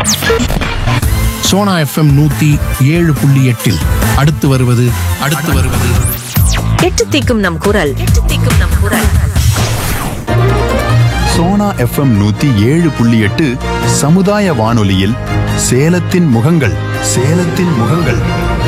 Sona FM நூத்தி ஏழு புள்ளி எட்டில் அடுத்து வருவது அடுத்து வருவது எட்டு தீக்கும் நம் குரல் எட்டு தீக்கும் நம் குரல் சோனா எஃப்எம் நூத்தி ஏழு புள்ளி எட்டு சமுதாய வானொலியில் சேலத்தின் முகங்கள் சேலத்தின் முகங்கள்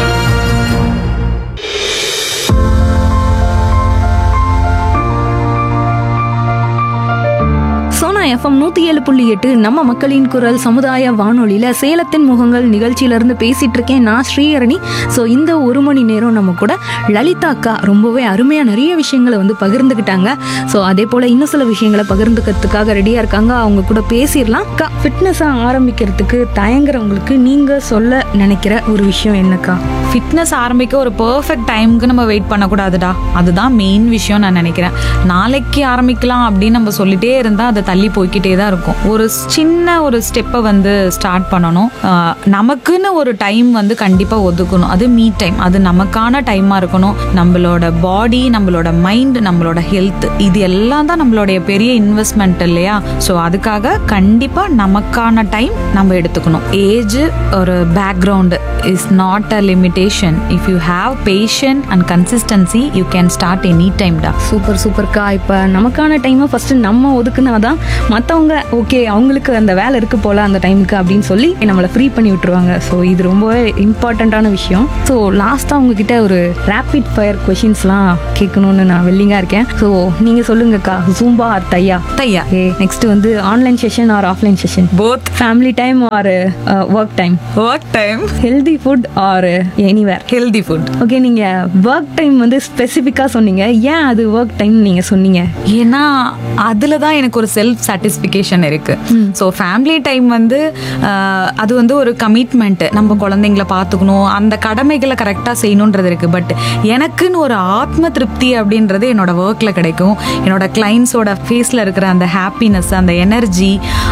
சோனா எஃப்எம் நூத்தி ஏழு புள்ளி எட்டு நம்ம மக்களின் குரல் சமுதாய வானொலியில சேலத்தின் முகங்கள் நிகழ்ச்சியில இருந்து பேசிட்டு இருக்கேன் நான் ஸ்ரீஹரணி ஸோ இந்த ஒரு மணி நேரம் நம்ம கூட லலிதா அக்கா ரொம்பவே அருமையா நிறைய விஷயங்களை வந்து பகிர்ந்துக்கிட்டாங்க ஸோ அதே போல இன்னும் சில விஷயங்களை பகிர்ந்துக்கிறதுக்காக ரெடியா இருக்காங்க அவங்க கூட பேசிடலாம் அக்கா ஃபிட்னஸா ஆரம்பிக்கிறதுக்கு தயங்குறவங்களுக்கு நீங்க சொல்ல நினைக்கிற ஒரு விஷயம் என்னக்கா ஃபிட்னஸ் ஆரம்பிக்க ஒரு பர்ஃபெக்ட் டைமுக்கு நம்ம வெயிட் பண்ணக்கூடாதுடா அதுதான் மெயின் விஷயம் நான் நினைக்கிறேன் நாளைக்கு ஆரம்பிக்கலாம் அப்படின்னு நம்ம சொல்லிட்டே இருந்தால் அதை தள்ளி போய்க்கிட்டே தான் இருக்கும் ஒரு சின்ன ஒரு ஸ்டெப்பை வந்து ஸ்டார்ட் பண்ணணும் ஆஹ் நமக்குன்னு ஒரு டைம் வந்து கண்டிப்பாக ஒதுக்கணும் அது மீ டைம் அது நமக்கான டைமாக இருக்கணும் நம்மளோட பாடி நம்மளோட மைண்ட் நம்மளோட ஹெல்த் இது எல்லாம் தான் நம்மளுடைய பெரிய இன்வெஸ்ட்மெண்ட் இல்லையா ஸோ அதுக்காக கண்டிப்பாக நமக்கான டைம் நம்ம எடுத்துக்கணும் ஏஜ் ஒரு background is not a limitation if you have passion and consistency you can start any time டா சூப்பர் சூப்பர்க்கா இப்போ நமக்கான டைமை ஃபஸ்ட்டு நம்ம ஒதுக்குனாதான் மற்றவங்க ஓகே அவங்களுக்கு அந்த வேலை இருக்கு போல அந்த டைமுக்கு அப்படின்னு சொல்லி நம்மளை ஃப்ரீ பண்ணி விட்டுருவாங்க ஸோ இது ரொம்பவே இம்பார்ட்டண்ட்டான விஷயம் ஸோ லாஸ்ட்டாக உங்ககிட்ட ஒரு ரேபிட் ஃபயர் கொஷின்ஸ்லாம் கேட்கணும்னு நான் வெல்லிங்காக இருக்கேன் ஸோ நீங்கள் சொல்லுங்கக்கா zumba or Thaiya Thaiya okay next வந்து online session or offline session both family time or work time work time healthy food or anywhere healthy food okay நீங்கள் ஒர்க் டைம் வந்து ஸ்பெசிஃபிக்காக சொன்னீங்க ஏன் அது ஒர்க் டைம் நீங்கள் சொன்னீங்க ஏன்னா அதில் தான் எனக்கு ஒரு செல்ஃப் சாட்டிஸ்ஃபிகேஷன் இருக்கு ஸோ ஃபேமிலி டைம் வந்து ஆஹ், அது வந்து ஒரு கமிட்மெண்ட் நம்ம குழந்தைங்கள பார்த்துக்கணும் அந்த கடமைகளை கரெக்டாக செய்யணுன்றது இருக்கு பட் எனக்குன்னு ஒரு ஆத்ம திருப்தி அப்படின்றது என்னோட ஒர்க்கில் கிடைக்கும் என்னோட கிளைண்ட்ஸோட ஃபேஸில் இருக்கிற அந்த ஹாப்பினஸ் அந்த எனர்ஜி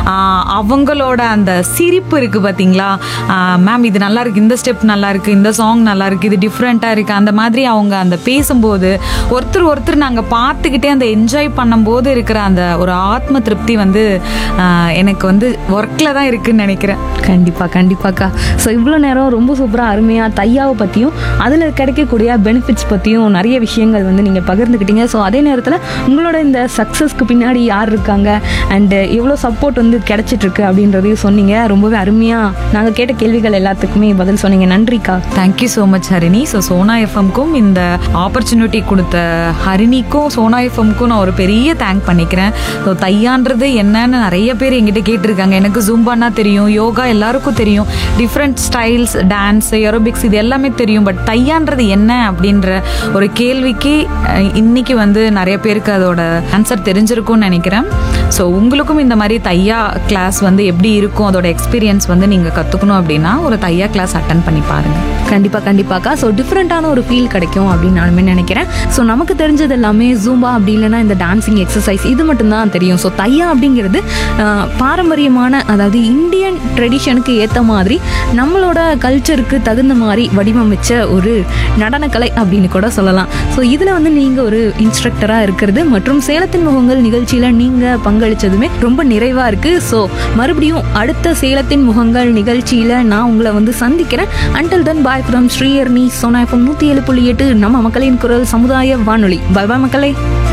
அவங்களோட அந்த சிரிப்பு இருக்கு பார்த்தீங்களா மேம் இது நல்லா இருக்கு இந்த ஸ்டெப் நல்லா இருக்கு இந்த சாங் நல்லா இருக்கு இது டிஃப்ரெண்ட்டாக இருக்கு அந்த மாதிரி அவங்க அந்த பேசும்போது ஒருத்தர் ஒருத்தர் நாங்கள் பார்த்துக்கிட்டே அந்த என்ஜாய் பண்ணும்போது இருக்கிற அந்த ஒரு ஆத்ம திருப்தி வந்து ஆஹ், எனக்கு வந்து ஒர்க்கில் தான் இருக்குன்னு நினைக்கிறேன் கண்டிப்பாக கண்டிப்பாக்கா ஸோ இவ்வளோ நேரம் ரொம்ப சூப்பராக அருமையாக தையாவை பற்றியும் அதில் கிடைக்கக்கூடிய பெனிஃபிட்ஸ் பற்றியும் நிறைய விஷயங்கள் வந்து நீங்கள் பகிர்ந்துக்கிட்டீங்க ஸோ அதே நேரத்தில் உங்களோட இந்த சக்ஸஸ்க்கு பின்னாடி யார் இருக்காங்க அண்டு எவ்வளோ சப்போர்ட் வந்து கிடைச்சிட்டு இருக்கு அப்படின்றதையும் சொன்னீங்க ரொம்பவே அருமையாக நாங்கள் கேட்ட கேள்விகள் எல்லாத்துக்குமே பதில் சொன்னீங்க நன்றிக்கா thank you so much Harini so Sona எஃப்எம்க்கும் இந்த ஆப்பர்ச்சுனிட்டி கொடுத்த ஹரிணிக்கும் சோனா எஃப்எம்க்கும் நான் ஒரு பெரிய தேங்க் பண்ணிக்கிறேன் ஸோ தையான்றது என்னன்னு நிறைய பேர் எங்கிட்ட கேட்டிருக்காங்க எனக்கு ஜூம்பானா தெரியும் யோகா எல்லாருக்கும் தெரியும் டிஃப்ரெண்ட் ஸ்டைல்ஸ் டான்ஸ் ஏரோபிக்ஸ் இது எல்லாமே தெரியும் பட் தையான்றது என்ன அப்படின்ற ஒரு கேள்விக்கு அஹ், இன்னைக்கு வந்து நிறைய பேருக்கு அதோட ஆன்சர் தெரிஞ்சிருக்கும்னு நினைக்கிறேன் ஸோ உங்களுக்கும் இந்த மாதிரி தையா கிளாஸ் வந்து எப்படி இருக்கும் அதோட எக்ஸ்பீரியன்ஸ் வந்து நீங்கள் கற்றுக்கணும் அப்படின்னா ஒரு தையா கிளாஸ் அட்டன் பண்ணி பாருங்கள் கண்டிப்பாக கண்டிப்பாக்கா ஸோ டிஃப்ரெண்ட்டான ஒரு ஃபீல் கிடைக்கும் அப்படின்னு நானுமே நினைக்கிறேன் ஸோ நமக்கு தெரிஞ்சது எல்லாமே ஜூம்பா அப்படி இல்லைன்னா இந்த டான்சிங் எக்ஸசைஸ் இது மட்டும்தான் தெரியும் ஸோ தையா அப்படிங்கிறது ஆஹ், பாரம்பரியமான அதாவது இந்தியன் ட்ரெடிஷனுக்கு ஏற்ற மாதிரி நம்மளோட கல்ச்சருக்கு தகுந்த மாதிரி வடிவமைச்ச ஒரு நடனக்கலை அப்படின்னு கூட சொல்லலாம் ஸோ இதில் வந்து நீங்கள் ஒரு இன்ஸ்ட்ரக்டராக இருக்கிறது மற்றும் சேலத்தின் முகங்கள் நிகழ்ச்சியில் நீங்கள் பங்களிச்சதுமே ரொம்ப நிறைவாக இருக்குது ஸோ மறுபடியும் அடுத்த சேலத்தின் முகங்கள் நிகழ்ச்சியில் நான் உங்களை வந்து சந்திக்கிறேன் until then bye from Sriyarni Sona FM நூற்றி ஏழு புள்ளி எட்டு நம்ம மக்களின் குரல் சமுதாய வானொலி பாய் பாய் மக்களே